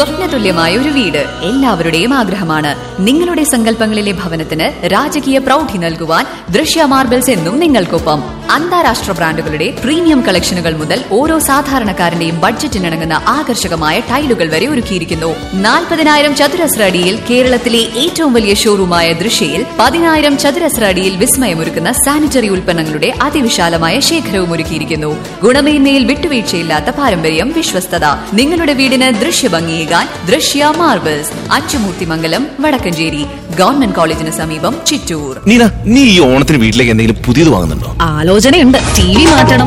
സ്വപ്നതുല്യമായ ഒരു വീട് എല്ലാവരുടെയും ആഗ്രഹമാണ് നിങ്ങളുടെ സങ്കല്പങ്ങളിലെ ഭവനത്തിന് രാജകീയ പ്രൗഢി നൽകുവാൻ ദൃശ്യ മാർബിൾസ് എന്നും നിങ്ങൾക്കൊപ്പം അന്താരാഷ്ട്ര ബ്രാൻഡുകളുടെ പ്രീമിയം കളക്ഷനുകൾ മുതൽ ഓരോ സാധാരണക്കാരന്റെയും ബഡ്ജറ്റിനിണങ്ങുന്ന ആകർഷകമായ ടൈലുകൾ വരെ ഒരുക്കിയിരിക്കുന്നു നാൽപ്പതിനായിരം ചതുരശ്ര അടിയിൽ കേരളത്തിലെ ഏറ്റവും വലിയ ഷോറൂമായ ദൃശ്യയിൽ പതിനായിരം ചതുരശ്ര അടിയിൽ വിസ്മയമൊരുക്കുന്ന സാനിറ്ററി ഉൽപ്പന്നങ്ങളുടെ അതിവിശാലമായ ശേഖരവും ഒരുക്കിയിരിക്കുന്നു ഗുണമേന്മയിൽ വിട്ടുവീഴ്ചയില്ലാത്ത പാരമ്പര്യം വിശ്വസ്തത നിങ്ങളുടെ വീടിന് ദൃശ്യഭംഗിയേകാൻ ദൃശ്യ മാർബിൾസ് അച്ചുമൂർത്തിമംഗലം വടക്കഞ്ചേരി ഗവൺമെന്റ് കോളേജിന് സമീപം ചിറ്റൂർ നീന നീ ഈ ഓണത്തിന് വീട്ടിലേക്ക് എന്തെങ്കിലും പുതിയത് വാങ്ങുന്നുണ്ടോ ആലോചനയുണ്ട് ടി വി മാറ്റണം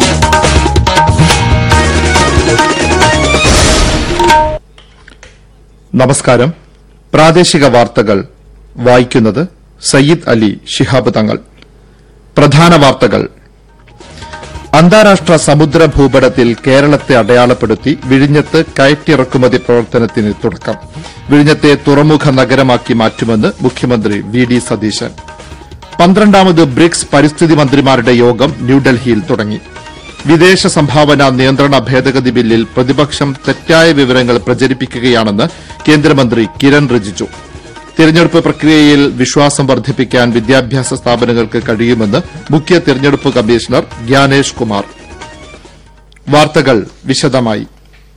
നമസ്കാരം പ്രാദേശിക വാർത്തകൾ വായിക്കുന്നത് സയ്യിദ് അലി ശിഹാബ് തങ്ങൾ പ്രധാന വാർത്തകൾ അന്താരാഷ്ട്ര സമുദ്ര ഭൂപടത്തിൽ കേരളത്തെ അടയാളപ്പെടുത്തി വിഴിഞ്ഞത്ത് കയറ്റിറക്കുമതി പ്രവർത്തനത്തിന് തുടക്കം വിഴിഞ്ഞത്തെ തുറമുഖ നഗരമാക്കി മാറ്റുമെന്ന് മുഖ്യമന്ത്രി വി ഡി സതീശൻ പന്ത്രണ്ടാമത് ബ്രിക്സ് പരിസ്ഥിതി മന്ത്രിമാരുടെ യോഗം ന്യൂഡൽഹിയിൽ തുടങ്ങി വിദേശ സംഭാവന നിയന്ത്രണ ഭേദഗതി ബില്ലിൽ പ്രതിപക്ഷം തെറ്റായ വിവരങ്ങൾ പ്രചരിപ്പിക്കുകയാണെന്ന് കേന്ദ്രമന്ത്രി കിരൺ റിജിജു തിരഞ്ഞെടുപ്പ് പ്രക്രിയയിൽ വിശ്വാസം വർദ്ധിപ്പിക്കാൻ വിദ്യാഭ്യാസ സ്ഥാപനങ്ങൾക്ക് കഴിയുമെന്ന് മുഖ്യ തിരഞ്ഞെടുപ്പ് കമ്മീഷണർ ജ്ഞാനേഷ് കുമാർ വാർത്തകൾ വിശദമായി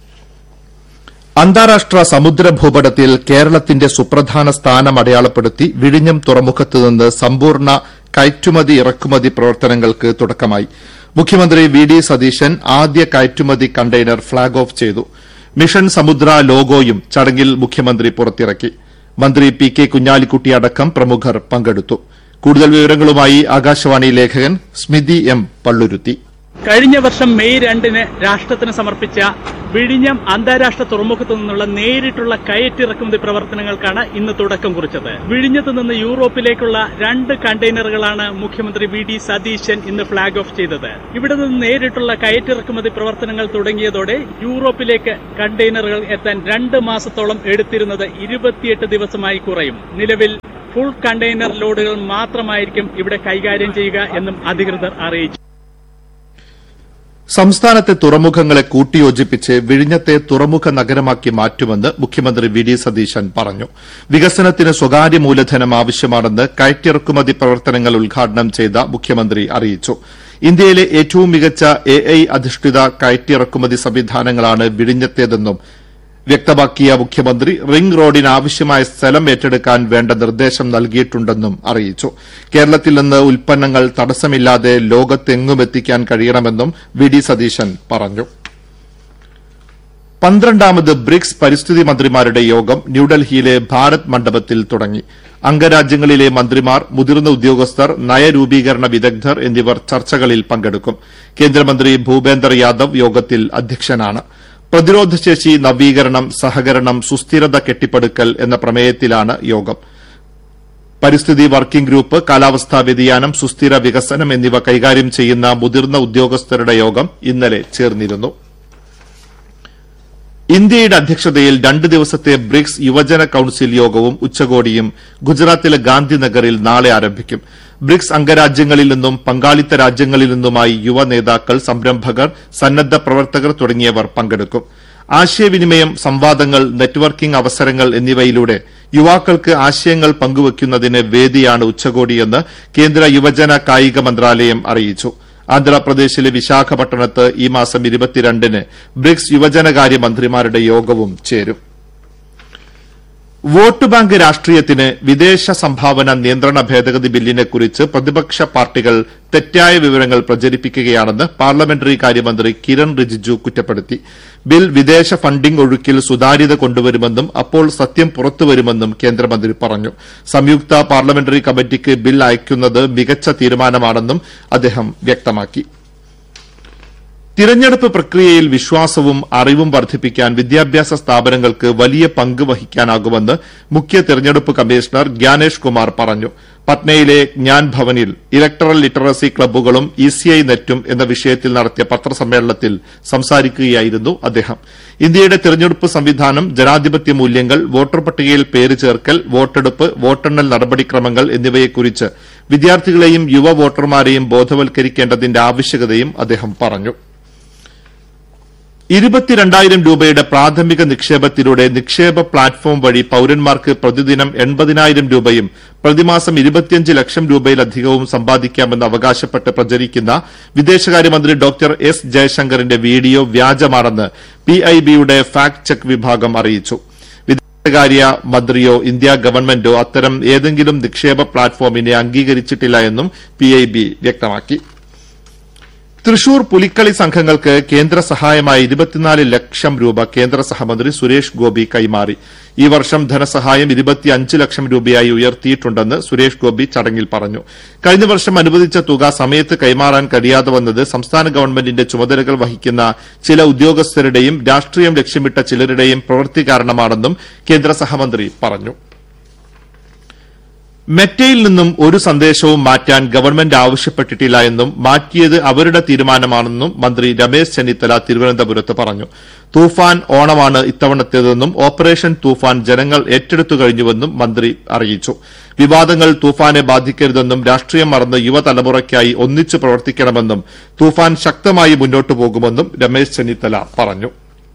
അന്താരാഷ്ട്ര സമുദ്ര ഭൂപടത്തിൽ കേരളത്തിന്റെ സുപ്രധാന സ്ഥാനം അടയാളപ്പെടുത്തി വിഴിഞ്ഞം തുറമുഖത്ത് നിന്ന് സമ്പൂർണ്ണ കയറ്റുമതി ഇറക്കുമതി പ്രവർത്തനങ്ങൾക്ക് തുടക്കമായി മുഖ്യമന്ത്രി വി ഡി സതീശൻ ആദ്യ കയറ്റുമതി കണ്ടെയ്നർ ഫ്ളാഗ് ഓഫ് ചെയ്തു മിഷൻ സമുദ്ര ലോഗോയും ചടങ്ങിൽ മുഖ്യമന്ത്രി പുറത്തിറക്കി മന്ത്രി പി കെ കുഞ്ഞാലിക്കുട്ടി അടക്കം പ്രമുഖർ പങ്കെടുത്തു കൂടുതൽ വിവരങ്ങളുമായി ആകാശവാണി ലേഖകൻ സ്മിതി എം പള്ളുരുത്തി കഴിഞ്ഞ വർഷം മെയ് രണ്ടിന് രാഷ്ട്രത്തിന് സമർപ്പിച്ച വിഴിഞ്ഞം അന്താരാഷ്ട്ര തുറമുഖത്തു നിന്നുള്ള നേരിട്ടുള്ള കയറ്റിറക്കുമതി പ്രവർത്തനങ്ങൾക്കാണ് ഇന്ന് തുടക്കം കുറിച്ചത് വിഴിഞ്ഞത്ത് നിന്ന് യൂറോപ്പിലേക്കുള്ള രണ്ട് കണ്ടെയ്നറുകളാണ് മുഖ്യമന്ത്രി വി ഡി സതീശൻ ഇന്ന് ഫ്ളാഗ് ഓഫ് ചെയ്തത് ഇവിടെ നിന്ന് നേരിട്ടുള്ള കയറ്റിറക്കുമതി പ്രവർത്തനങ്ങൾ തുടങ്ങിയതോടെ യൂറോപ്പിലേക്ക് കണ്ടെയ്നറുകൾ എത്താൻ രണ്ട് മാസത്തോളം എടുത്തിരുന്നത് ഇരുപത്തിയെട്ട് ദിവസമായി കുറയും നിലവിൽ ഫുൾ കണ്ടെയ്നർ ലോഡുകൾ മാത്രമായിരിക്കും ഇവിടെ കൈകാര്യം ചെയ്യുക എന്നും അധികൃതർ അറിയിച്ചു സംസ്ഥാനത്തെ തുറമുഖങ്ങളെ കൂട്ടിയോജിപ്പിച്ച് വിഴിഞ്ഞത്തെ തുറമുഖ നഗരമാക്കി മാറ്റുമെന്ന് മുഖ്യമന്ത്രി വി ഡി സതീശൻ പറഞ്ഞു വികസനത്തിന് സ്വകാര്യ മൂലധനം ആവശ്യമാണെന്ന് കയറ്റിറക്കുമതി പ്രവർത്തനങ്ങൾ ഉദ്ഘാടനം ചെയ്ത മുഖ്യമന്ത്രി അറിയിച്ചു ഇന്ത്യയിലെ ഏറ്റവും മികച്ച എ ഐ അധിഷ്ഠിത കയറ്റിറക്കുമതി സംവിധാനങ്ങളാണ് വിഴിഞ്ഞത്തേതെന്നും വ്യക്തമാക്കിയ മുഖ്യമന്ത്രി റിംഗ് റോഡിന് ആവശ്യമായ സ്ഥലം ഏറ്റെടുക്കാൻ വേണ്ട നിർദ്ദേശം നൽകിയിട്ടുണ്ടെന്നും അറിയിച്ചു കേരളത്തിൽ നിന്ന് ഉൽപ്പന്നങ്ങൾ തടസ്സമില്ലാതെ ലോകത്തെങ്ങും എത്തിക്കാൻ കഴിയണമെന്നും വി ഡി സതീശൻ പറഞ്ഞു പന്ത്രണ്ടാമത് ബ്രിക്സ് പരിസ്ഥിതി മന്ത്രിമാരുടെ യോഗം ന്യൂഡൽഹിയിലെ ഭാരത് മണ്ഡപത്തിൽ തുടങ്ങി അംഗരാജ്യങ്ങളിലെ മന്ത്രിമാർ മുതിർന്ന ഉദ്യോഗസ്ഥർ നയരൂപീകരണ വിദഗ്ധർ എന്നിവർ ചർച്ചകളിൽ പങ്കെടുക്കും കേന്ദ്രമന്ത്രി ഭൂപേന്ദർ യാദവ് യോഗത്തിൽ അധ്യക്ഷനാണ് പ്രതിരോധശേഷി നവീകരണം സഹകരണം സുസ്ഥിരത കെട്ടിപ്പടുക്കൽ എന്ന പ്രമേയത്തിലാണ് യോഗം പരിസ്ഥിതി വർക്കിംഗ് ഗ്രൂപ്പ് കാലാവസ്ഥാ വ്യതിയാനം സുസ്ഥിര വികസനം എന്നിവ കൈകാര്യം ചെയ്യുന്ന മുതിർന്ന ഉദ്യോഗസ്ഥരുടെ യോഗം ഇന്നലെ ചേർന്നിരുന്നു ഇന്ത്യയുടെ അധ്യക്ഷതയിൽ രണ്ട് ദിവസത്തെ ബ്രിക്സ് യുവജന കൌൺസിൽ യോഗവും ഉച്ചകോടിയും ഗുജറാത്തിലെ ഗാന്ധിനഗറിൽ നാളെ ആരംഭിക്കും ബ്രിക്സ് അംഗരാജ്യങ്ങളിൽ നിന്നും പങ്കാളിത്ത രാജ്യങ്ങളിൽ നിന്നുമായി യുവ നേതാക്കൾ സംരംഭകർ സന്നദ്ധ പ്രവർത്തകർ തുടങ്ങിയവർ പങ്കെടുക്കും ആശയവിനിമയം സംവാദങ്ങൾ നെറ്റ്വർക്കിംഗ് അവസരങ്ങൾ എന്നിവയിലൂടെ യുവാക്കൾക്ക് ആശയങ്ങൾ പങ്കുവയ്ക്കുന്നതിന് വേദിയാണ് ഉച്ചകോടിയെന്ന് കേന്ദ്ര യുവജന കായിക മന്ത്രാലയം അറിയിച്ചു ആന്ധ്രാപ്രദേശിലെ വിശാഖപട്ടണത്ത് ഈ മാസം ഇരുപത്തിരണ്ടിന് ബ്രിക്സ് യുവജനകാര്യ മന്ത്രിമാരുടെ യോഗവും ചേരും വോട്ട് ബാങ്ക് രാഷ്ട്രീയത്തിന് വിദേശ സംഭാവന നിയന്ത്രണ ഭേദഗതി ബില്ലിനെക്കുറിച്ച് പ്രതിപക്ഷ പാർട്ടികൾ തെറ്റായ വിവരങ്ങൾ പ്രചരിപ്പിക്കുകയാണെന്ന് പാർലമെന്ററി കാര്യമന്ത്രി കിരൺ റിജിജു കുറ്റപ്പെടുത്തി ബിൽ വിദേശ ഫണ്ടിംഗ് ഒഴുക്കിൽ സുതാര്യത കൊണ്ടുവരുമെന്നും അപ്പോൾ സത്യം പുറത്തുവരുമെന്നും കേന്ദ്രമന്ത്രി പറഞ്ഞു സംയുക്ത പാർലമെന്ററി കമ്മിറ്റിക്ക് ബിൽ അയക്കുന്നത് മികച്ച തീരുമാനമാണെന്നും അദ്ദേഹം വ്യക്തമാക്കി തിരഞ്ഞെടുപ്പ് പ്രക്രിയയിൽ വിശ്വാസവും അറിവും വർദ്ധിപ്പിക്കാൻ വിദ്യാഭ്യാസ സ്ഥാപനങ്ങൾക്ക് വലിയ പങ്ക് വഹിക്കാനാകുമെന്ന് മുഖ്യ തെരഞ്ഞെടുപ്പ് കമ്മീഷണർ ജ്ഞാനേഷ് കുമാർ പറഞ്ഞു പട്നയിലെ ജ്ഞാൻ ഭവനിൽ ഇലക്ടറൽ ലിറ്ററസി ക്ലബ്ബുകളും ഇസിഐ നെറ്റും എന്ന വിഷയത്തിൽ നടത്തിയ പത്രസമ്മേളനത്തിൽ സംസാരിക്കുകയായിരുന്നു അദ്ദേഹം ഇന്ത്യയുടെ തെരഞ്ഞെടുപ്പ് സംവിധാനം ജനാധിപത്യ മൂല്യങ്ങൾ വോട്ടർ പട്ടികയിൽ പേര് ചേർക്കൽ വോട്ടെടുപ്പ് വോട്ടെണ്ണൽ നടപടിക്രമങ്ങൾ എന്നിവയെക്കുറിച്ച് വിദ്യാർത്ഥികളെയും യുവ വോട്ടർമാരെയും ബോധവൽക്കരിക്കേണ്ടതിന്റെ ആവശ്യകതയും അദ്ദേഹം പറഞ്ഞു ഇരുപത്തിരണ്ടായിരം രൂപയുടെ പ്രാഥമിക നിക്ഷേപത്തിലൂടെ നിക്ഷേപ പ്ലാറ്റ്ഫോം വഴി പൌരന്മാർക്ക് പ്രതിദിനം എൺപതിനായിരം രൂപയും പ്രതിമാസം ഇരുപത്തിയഞ്ച് ലക്ഷം രൂപയിലധികവും സമ്പാദിക്കാമെന്ന് അവകാശപ്പെട്ട് പ്രചരിക്കുന്ന വിദേശകാര്യമന്ത്രി ഡോക്ടർ എസ് ജയശങ്കറിന്റെ വീഡിയോ വ്യാജമാണെന്ന് പിഐബിയുടെ ഫാക്ട് ചെക്ക് വിഭാഗം അറിയിച്ചു വിദേശകാര്യ മന്ത്രിയോ ഇന്ത്യ ഗവൺമെന്റോ അത്തരം ഏതെങ്കിലും നിക്ഷേപ പ്ലാറ്റ്ഫോമിനെ അംഗീകരിച്ചിട്ടില്ല എന്നും പിഐബി വ്യക്തമാക്കി തൃശൂർ പുലിക്കളി സംഘങ്ങൾക്ക് കേന്ദ്ര സഹായമായി ഇരുപത്തിനാല് ലക്ഷം രൂപ കേന്ദ്ര സഹമന്ത്രി സുരേഷ് ഗോപി കൈമാറി ഈ വർഷം ധനസഹായം ഇരുപത്തിയഞ്ച് ലക്ഷം രൂപയായി ഉയർത്തിയിട്ടുണ്ടെന്ന് സുരേഷ് ഗോപി ചടങ്ങിൽ പറഞ്ഞു കഴിഞ്ഞ വർഷം അനുവദിച്ച തുക സമയത്ത് കൈമാറാൻ കഴിയാതെ വന്നത് സംസ്ഥാന ഗവൺമെന്റിന്റെ ചുമതലകൾ വഹിക്കുന്ന ചില ഉദ്യോഗസ്ഥരുടെയും രാഷ്ട്രീയം ലക്ഷ്യമിട്ട ചിലരുടെയും പ്രവൃത്തി കാരണമാണെന്നും കേന്ദ്ര സഹമന്ത്രി പറഞ്ഞു മെറ്റയിൽ നിന്നും ഒരു സന്ദേശവും മാറ്റാൻ ഗവൺമെന്റ് ആവശ്യപ്പെട്ടിട്ടില്ല എന്നും മാറ്റിയത് അവരുടെ തീരുമാനമാണെന്നും മന്ത്രി രമേശ് ചെന്നിത്തല തിരുവനന്തപുരത്ത് പറഞ്ഞു തൂഫാൻ ഓണമാണ് ഇത്തവണത്തേതെന്നും ഓപ്പറേഷൻ തൂഫാൻ ജനങ്ങൾ ഏറ്റെടുത്തു കഴിഞ്ഞുവെന്നും മന്ത്രി അറിയിച്ചു വിവാദങ്ങൾ തൂഫാനെ ബാധിക്കരുതെന്നും രാഷ്ട്രീയം മറന്ന് യുവതലമുറയ്ക്കായി ഒന്നിച്ചു പ്രവർത്തിക്കണമെന്നും തൂഫാൻ ശക്തമായി മുന്നോട്ടു പോകുമെന്നും രമേശ് ചെന്നിത്തല പറഞ്ഞു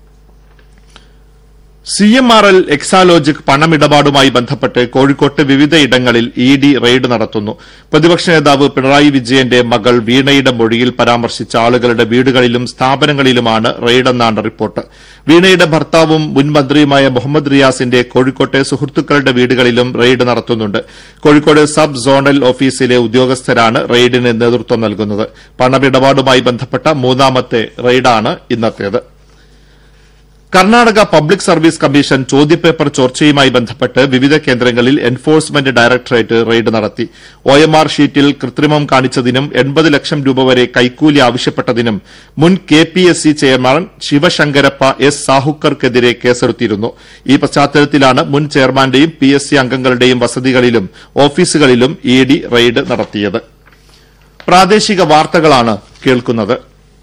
C M R L Exalogic പണമിടപാടുമായി ബന്ധപ്പെട്ട് കോഴിക്കോട്ട് വിവിധയിടങ്ങളിൽ ഇ ഡി റെയ്ഡ് നടത്തുന്നു പ്രതിപക്ഷ നേതാവ് പിണറായി വിജയന്റെ മകൾ വീണയുടെ മൊഴിയിൽ പരാമർശിച്ച ആളുകളുടെ വീടുകളിലും സ്ഥാപനങ്ങളിലുമാണ് റെയ്ഡെന്നാണ് റിപ്പോർട്ട് വീണയുടെ ഭർത്താവും മുൻ മന്ത്രിയുമായ മുഹമ്മദ് റിയാസിന്റെ കോഴിക്കോട്ടെ സുഹൃത്തുക്കളുടെ വീടുകളിലും റെയ്ഡ് നടത്തുന്നുണ്ട് കോഴിക്കോട് സബ് സോണൽ ഓഫീസിലെ ഉദ്യോഗസ്ഥരാണ് റെയ്ഡിന് നേതൃത്വം നൽകുന്നത് പണമിടപാടുമായി ബന്ധപ്പെട്ട മൂന്നാമത്തെ റെയ്ഡാണ് ഇന്നത്തേത് കർണാടക പബ്ലിക് സർവീസ് കമ്മീഷൻ ചോദ്യപേപ്പർ ചോർച്ചയുമായി ബന്ധപ്പെട്ട് വിവിധ കേന്ദ്രങ്ങളിൽ എൻഫോഴ്സ്മെന്റ് ഡയറക്ടറേറ്റ് റെയ്ഡ് നടത്തി ഒ എം ആർ ഷീറ്റിൽ കൃത്രിമം കാണിച്ചതിനും എൺപത് ലക്ഷം രൂപ വരെ കൈക്കൂലി ആവശ്യപ്പെട്ടതിനും മുൻ K P S C chairman Shivashankarappa S സാഹുക്കർക്കെതിരെ കേസെടുത്തിരുന്നു ഈ പശ്ചാത്തലത്തിലാണ് മുൻ ചെയർമാന്റെയും പി എസ് സി അംഗങ്ങളുടെയും വസതികളിലും ഓഫീസുകളിലും ഇ ഡി റെയ്ഡ് നടത്തിയത് പ്രാദേശിക വാർത്തകളാണ് കേൾക്കുന്നത്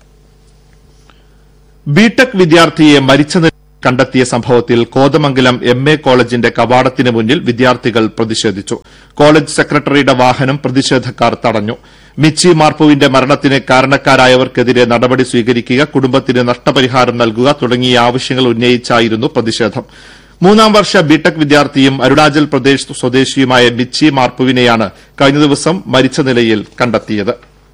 ബിടെക് വിദ്യാർത്ഥിയെ മരിച്ച നിലയിൽ കണ്ടെത്തിയ സംഭവത്തിൽ കോതമംഗലം എം എ കോളേജിന്റെ കവാടത്തിന് മുന്നിൽ വിദ്യാർത്ഥികൾ പ്രതിഷേധിച്ചു കോളേജ് സെക്രട്ടറിയുടെ വാഹനം പ്രതിഷേധക്കാർ തടഞ്ഞു മിച്ചി മാർപ്പുവിന്റെ മരണത്തിന് കാരണക്കാരായവർക്കെതിരെ നടപടി സ്വീകരിക്കുക കുടുംബത്തിന് നഷ്ടപരിഹാരം നൽകുക തുടങ്ങിയ ആവശ്യങ്ങൾ ഉന്നയിച്ചായിരുന്നു പ്രതിഷേധം മൂന്നാം വർഷ ബിടെക് വിദ്യാർത്ഥിയും അരുണാചൽ പ്രദേശ് സ്വദേശിയുമായ മിച്ചി മാർപ്പുവിനെയാണ് കഴിഞ്ഞ ദിവസം മരിച്ച നിലയിൽ കണ്ടെത്തിയത്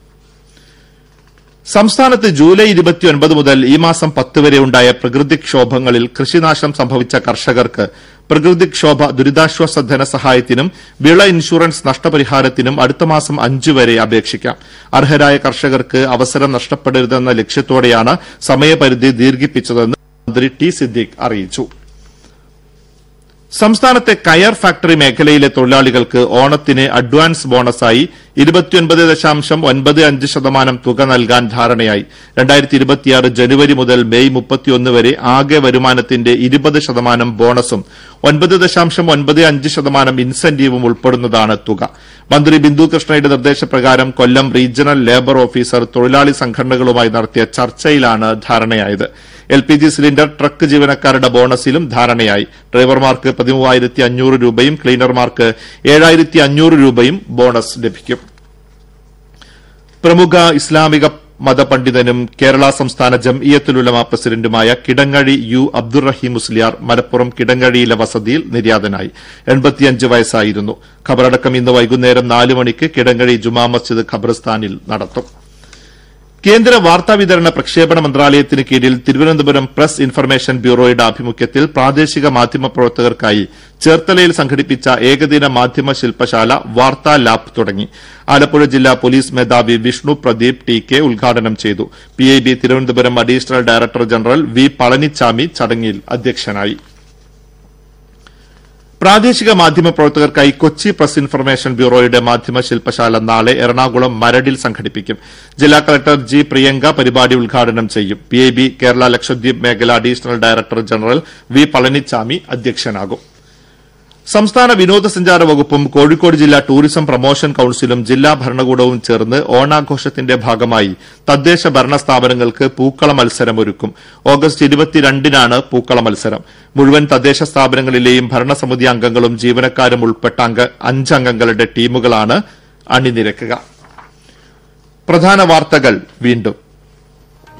സംസ്ഥാനത്ത് ജൂലൈ ഇരുപത്തിയൊൻപത് മുതൽ ഈ മാസം പത്ത് വരെ ഉണ്ടായ പ്രകൃതിക്ഷോഭങ്ങളിൽ കൃഷിനാശം സംഭവിച്ച കർഷകർക്ക് പ്രകൃതിക്ഷോഭ ദുരിതാശ്വാസ ധനസഹായത്തിനും വിള ഇൻഷുറൻസ് നഷ്ടപരിഹാരത്തിനും അടുത്ത മാസം അഞ്ചു വരെ അപേക്ഷിക്കാം അർഹരായ കർഷകർക്ക് അവസരം നഷ്ടപ്പെടരുതെന്ന ലക്ഷ്യത്തോടെയാണ് സമയപരിധി ദീർഘിപ്പിച്ചതെന്ന് മന്ത്രി ടി സിദ്ദിഖ് അറിയിച്ചു സംസ്ഥാനത്തെ കയർ ഫാക്ടറി മേഖലയിലെ തൊഴിലാളികൾക്ക് ഓണത്തിന് അഡ്വാൻസ് ബോണസായി ഇരുപത്തിയൊൻപത് ദശാംശം ഒൻപത് അഞ്ച് ശതമാനം തുക നൽകാൻ ധാരണയായി രണ്ടായിരത്തി ഇരുപത്തിയാറ് ജനുവരി മുതൽ മെയ് മുപ്പത്തിയൊന്ന് വരെ ആകെ വരുമാനത്തിന്റെ ഇരുപത് ശതമാനം ബോണസും ഒൻപത് ദശാംശം ഒൻപത് അഞ്ച് ശതമാനം ഇൻസെന്റീവും ഉൾപ്പെടുന്നതാണ് തുക മന്ത്രി ബിന്ദു കൃഷ്ണയുടെ നിർദ്ദേശപ്രകാരം കൊല്ലം റീജിയണൽ ലേബർ ഓഫീസർ തൊഴിലാളി സംഘടനകളുമായി നടത്തിയ ചർച്ചയിലാണ് ധാരണയായത് L P G cylinder truck ജീവനക്കാരുടെ ബോണസിലും ധാരണയായി ഡ്രൈവർമാർക്ക് പതിമൂവായിരത്തി അഞ്ഞൂറ് രൂപയും ക്ലീനർമാർക്ക് ഏഴായിരത്തി അഞ്ഞൂറ് രൂപയും ബോണസ് ലഭിക്കും പ്രമുഖ ഇസ്ലാമിക മതപണ്ഡിതനും കേരള സംസ്ഥാന ജംഇയത്തുലുലമ പ്രസിഡന്റുമായ കിടങ്ങഴി യു അബ്ദുറഹീം മുസ്ലിയാർ മലപ്പുറം കിടങ്ങഴിയിലെ വസതിയിൽ നിര്യാതനായി എൺപത്തിയഞ്ച് വയസ്സായിരുന്നു ഖബറടക്കം ഇന്ന് വൈകുന്നേരം നാല് മണിക്ക് കിടങ്ങഴി ജുമാ മസ്ജിദ് ഖബർസ്ഥാനിൽ നടത്തും കേന്ദ്ര വാർത്താവിതരണ പ്രക്ഷേപണ മന്ത്രാലയത്തിന് കീഴിൽ തിരുവനന്തപുരം പ്രസ് ഇൻഫർമേഷൻ ബ്യൂറോയുടെ ആഭിമുഖ്യത്തിൽ പ്രാദേശിക മാധ്യമ പ്രവർത്തകർക്കായി ചേർത്തലയിൽ സംഘടിപ്പിച്ച ഏകദിന മാധ്യമ ശില്പശാല വാർത്താ ലാബ് തുടങ്ങി ആലപ്പുഴ ജില്ലാ പോലീസ് മേധാവി വിഷ്ണു പ്രദീപ് ടി കെ ഉദ്ഘാടനം ചെയ്തു PIB Thiruvananthapuram additional director general V Palanichami ചടങ്ങിൽ അധ്യക്ഷനായി പ്രാദേശിക മാധ്യമ പ്രവർത്തകർക്കായി കൊച്ചി പ്രസ് ഇൻഫർമേഷൻ ബ്യൂറോയുടെ മാധ്യമ ശില്പശാല നാളെ എറണാകുളം മരടിൽ സംഘടിപ്പിക്കും ജില്ലാ കളക്ടർ ജി പ്രിയങ്ക പരിപാടി ഉദ്ഘാടനം ചെയ്യും പിഐബി കേരള ലക്ഷദ്വീപ് മേഖല additional director general V Palanichami അധ്യക്ഷനാകും സംസ്ഥാന വിനോദസഞ്ചാര വകുപ്പും കോഴിക്കോട് ജില്ലാ ടൂറിസം പ്രൊമോഷൻ കൌൺസിലും ജില്ലാ ഭരണകൂടവും ചേർന്ന് ഓണാഘോഷത്തിന്റെ ഭാഗമായി തദ്ദേശ ഭരണ സ്ഥാപനങ്ങൾക്ക് പൂക്കള മത്സരം ഒരുക്കും ഓഗസ്റ്റ് ഇരുപത്തിരണ്ടിനാണ് പൂക്കള മത്സരം മുഴുവൻ തദ്ദേശ സ്ഥാപനങ്ങളിലെയും ഭരണസമിതി അംഗങ്ങളും ജീവനക്കാരും ഉൾപ്പെട്ട അംഗ അഞ്ചംഗങ്ങളുടെ ടീമുകളാണ് അണിനിരക്കുക പ്രധാന വാർത്തകൾ വീണ്ടും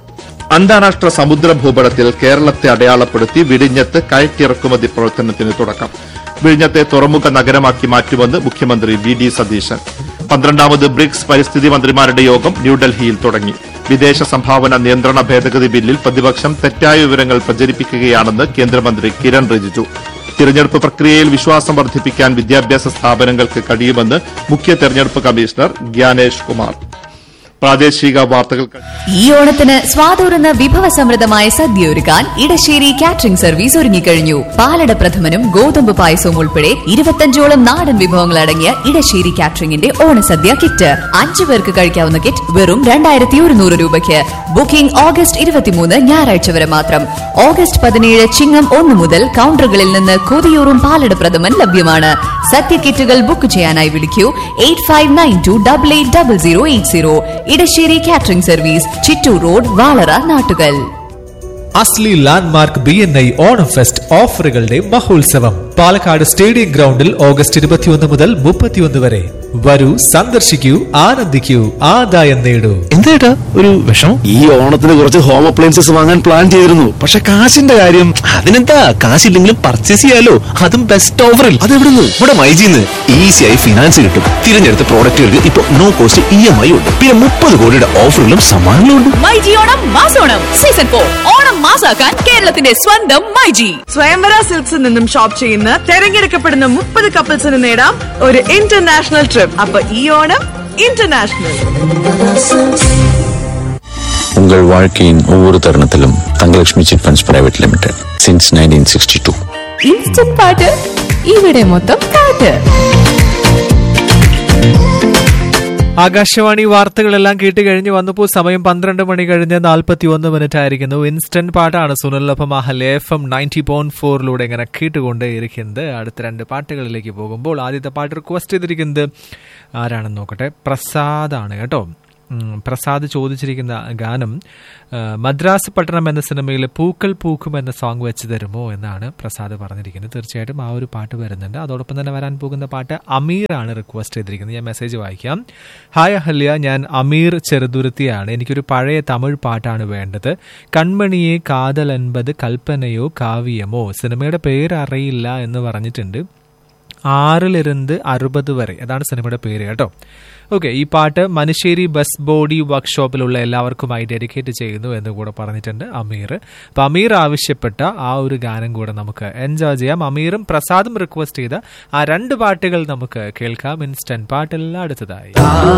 അന്താരാഷ്ട്ര സമുദ്ര ഭൂപടത്തിൽ കേരളത്തെ അടയാളപ്പെടുത്തി വിഴിഞ്ഞത്ത് കയറ്റിറക്കുമതി പ്രവർത്തനത്തിന് തുടക്കം വിഴിഞ്ഞത്തെ തുറമുഖ നഗരമാക്കി മാറ്റുമെന്ന് മുഖ്യമന്ത്രി വി ഡി സതീശൻ പന്ത്രണ്ടാമത് ബ്രിക്സ് പരിസ്ഥിതി മന്ത്രിമാരുടെ യോഗം ന്യൂഡൽഹിയിൽ തുടങ്ങി വിദേശ സംഭാവന നിയന്ത്രണ ഭേദഗതി ബില്ലിൽ പ്രതിപക്ഷം തെറ്റായ വിവരങ്ങൾ പ്രചരിപ്പിക്കുകയാണെന്ന് കേന്ദ്രമന്ത്രി കിരൺ റിജിജു തിരഞ്ഞെടുപ്പ് പ്രക്രിയയിൽ വിശ്വാസം വർദ്ധിപ്പിക്കാൻ വിദ്യാഭ്യാസ സ്ഥാപനങ്ങൾക്ക് കഴിയുമെന്ന് മുഖ്യ തെരഞ്ഞെടുപ്പ് കമ്മീഷണർ ഗ്യാനേഷ് കുമാർ പ്രാദേശിക വാർത്തകൾ ഈ ഓണത്തിന് സ്വാതൂറുന്ന വിഭവസമൃദ്ധമായ സദ്യ ഒരുക്കാൻ ഇടശ്ശേരി കാറ്ററിംഗ് സർവീസ് ഒരുങ്ങിക്കഴിഞ്ഞു പാലട പ്രഥമനും ഗോതമ്പ് പായസവും ഉൾപ്പെടെ ഇരുപത്തഞ്ചോളം നാടൻ വിഭവങ്ങൾ അടങ്ങിയ ഇടശ്ശേരി കാറ്ററിംഗിന്റെ ഓണസദ്യ കിറ്റ് അഞ്ചു പേർക്ക് കഴിക്കാവുന്ന കിറ്റ് വെറും രണ്ടായിരത്തി ഒരുന്നൂറ് രൂപയ്ക്ക് ബുക്കിംഗ് ഓഗസ്റ്റ് ഇരുപത്തിമൂന്ന് ഞായറാഴ്ച വരെ മാത്രം ഓഗസ്റ്റ് പതിനേഴ് ചിങ്ങം ഒന്ന് മുതൽ കൗണ്ടറുകളിൽ നിന്ന് കൊതിയൂറും പാലട പ്രഥമൻ ലഭ്യമാണ് സദ്യ കിറ്റുകൾ ബുക്ക് ചെയ്യാനായി വിളിക്കൂ eight five nine two double eight double zero eight zero Edassery catering service Chittur road Valara Nattukal അസ്ലി landmark B N I Onam fest ഓഫറുകളുടെ മഹോത്സവം പാലക്കാട് സ്റ്റേഡിയം ഗ്രൗണ്ടിൽ ഓഗസ്റ്റ് ഇരുപത്തിയൊന്ന് മുതൽ മുപ്പത്തിയൊന്ന് വരെ വരൂ സന്ദർശിക്കൂ ആനന്ദിക്കൂ ആദായം നേടൂ എന്തേട്ടാ ഒരു വിഷമം ഈ ഓണത്തിന് കുറച്ച് ഹോം അപ്ലയൻസസ് വാങ്ങാൻ പ്ലാൻ ചെയ്തിരുന്നു പക്ഷെ കാശിന്റെ കാര്യം അതിനെന്താ കാശില്ലെങ്കിലും പർച്ചേസ് ചെയ്യാലോ അതും ബെസ്റ്റ് ഓഫറിൽ അതെവിടുന്ന് ഇവിടെ മൈജിന്ന് ഈസിയായി ഫിനാൻസ് കിട്ടും തിരഞ്ഞെടുത്ത പ്രോഡക്റ്റുകൾക്ക് ഇപ്പൊ no cost E M I ഉണ്ട് പിന്നെ മുപ്പത് കോടിയുടെ ഓഫറുകളും സമ്മാനങ്ങളും ഉണ്ട് മൈജി ഓണം മാസോണം സീസൺ ഫോർ ഓണം മാസാക്കാൻ കേരളത്തിന്റെ സ്വന്തം മൈജി സ്വയംവര സിൽക്സിൽ നിന്നും ഷോപ്പ് ചെയ്യുന്ന തെരഞ്ഞെടുക്കപ്പെടുന്ന മുപ്പത് കപ്പിൾസിന് നേടാം ഒരു ഇന്റർനാഷണൽ ട്രിപ്പ് അപ്പൊ ഈ ഓണം ഇന്റർനാഷണൽ உங்கள் வாழ்க்கையின் ஒவ்வொரு தருணத்திலும் Thangalakshmi chit funds private limited since nineteen sixty two instant പാട്ട് ഇവിടെ മൊത്തം പാട്ട് ആകാശവാണി വാർത്തകളെല്ലാം കേട്ട് കഴിഞ്ഞ് വന്നപ്പോൾ സമയം പന്ത്രണ്ട് മണി കഴിഞ്ഞ് നാൽപ്പത്തി ഒന്ന് മിനിറ്റ് ആയിരിക്കുന്നു ഇൻസ്റ്റന്റ് പാട്ടാണ് സുനിലൊപ്പം Ahalya F M ninety point ഫോറിലൂടെ ഇങ്ങനെ കേട്ടുകൊണ്ടേയിരിക്കുന്നത് അടുത്ത രണ്ട് പാട്ടുകളിലേക്ക് പോകുമ്പോൾ ആദ്യത്തെ പാട്ട് റിക്വസ്റ്റ് ചെയ്തിരിക്കുന്നത് ആരാണെന്ന് നോക്കട്ടെ പ്രസാദാണ് കേട്ടോ ഉം, പ്രസാദ് ചോദിച്ചിരിക്കുന്ന ഗാനം ആ, മദ്രാസ് പട്ടണം എന്ന സിനിമയിലെ പൂക്കൾ പൂക്കും എന്ന സോങ് വെച്ച് തരുമോ എന്നാണ് പ്രസാദ് പറഞ്ഞിരിക്കുന്നത് തീർച്ചയായിട്ടും ആ ഒരു പാട്ട് വരുന്നുണ്ട് അതോടൊപ്പം തന്നെ വരാൻ പോകുന്ന പാട്ട് അമീറാണ് റിക്വസ്റ്റ് ചെയ്തിരിക്കുന്നത് ഞാൻ മെസ്സേജ് വായിക്കാം ഹായ് അഹല്യ ഞാൻ അമീർ ചെറുതുരുത്തിയാണ് എനിക്കൊരു പഴയ തമിഴ് പാട്ടാണ് വേണ്ടത് കൺമണിയെ കാതൽ എൺപത് കൽപ്പനയോ കാവ്യമോ സിനിമയുടെ പേര് അറിയില്ല എന്ന് പറഞ്ഞിട്ടുണ്ട് ആറിലിരുന്ന് അറുപത് വരെ അതാണ് സിനിമയുടെ പേര് കേട്ടോ ഓക്കെ ഈ പാട്ട് മനുശ്ശേരി ബസ് ബോഡി വർക്ക്ഷോപ്പിലുള്ള എല്ലാവർക്കുമായി ഡെഡിക്കേറ്റ് ചെയ്യുന്നു എന്ന് കൂടെ പറഞ്ഞിട്ടുണ്ട് അമീർ അപ്പം അമീർ ആവശ്യപ്പെട്ട ആ ഒരു ഗാനം കൂടെ നമുക്ക് എൻജോയ് ചെയ്യാം അമീറും പ്രസാദും റിക്വസ്റ്റ് ചെയ്ത ആ രണ്ട് പാട്ടുകൾ നമുക്ക് കേൾക്കാം ഇൻസ്റ്റന്റ് പാട്ടെല്ലാം അടുത്തതായി